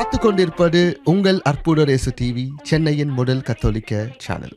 பார்த்து கொண்டிருப்பது உங்கள் அற்புத ரேசு டிவி சென்னையின் முதல் கத்தோலிக்க சேனல்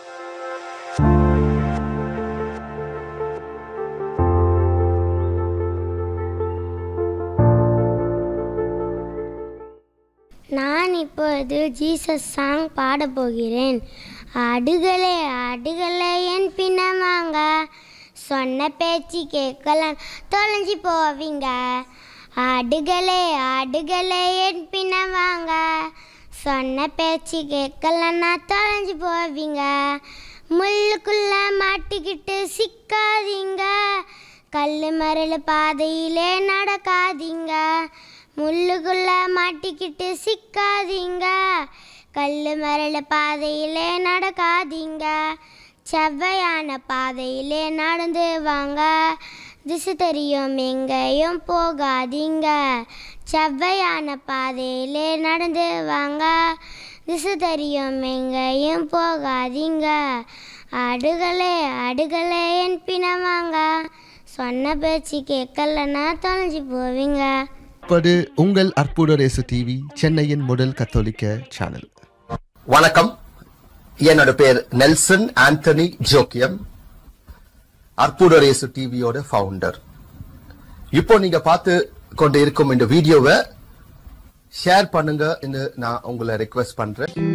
நான் இப்பொழுது ஜீசஸ் சாங் பாடப் போகிறேன் ஆடுகளே ஆடுகளே என் பின்னமாங்க சொன்ன பேச்சு கேட்கலாம் தொலைஞ்சி போவீங்க ஆடுகளே ஆடுகளே என் பின்னவாங்க சொன்ன பேச்சு கேட்கலன்னா தொலைஞ்சி போவீங்க முள்ளுக்குள்ள மாட்டிக்கிட்டு சிக்காதீங்க கல்லு மரல் பாதையிலே நடக்காதீங்க முள்ளுக்குள்ள மாட்டிக்கிட்டு சிக்காதீங்க கல்லு மரல் பாதையிலே நடக்காதீங்க செவ்வையான பாதையிலே நடந்து வாங்க திசை தெரியும் எங்கேயும் போகாதீங்க செவ்வையான பாதையிலே நடந்து வாங்க திசை தெரியும் எங்கேயும் போகாதீங்க ஆடுகளே ஆடுகளே என் பிணவாங்க சொன்ன பேச்சு கேட்கலன்னா தொலைஞ்சி போவீங்க இப்பது உங்கள் அற்புத ரேசு டிவி சென்னையின் முதல் கத்தோலிக்க சேனல் வணக்கம் என்னோட பேர் நெல்சன் ஆண்டனி ஜோக்கியம் அற்புதரேசு டிவியோட ஃபவுண்டர் இப்போ நீங்க பார்த்து கொண்டு இருக்கும் இந்த வீடியோவை ஷேர் பண்ணுங்க நான் உங்களை ரெக்வெஸ்ட் பண்றேன்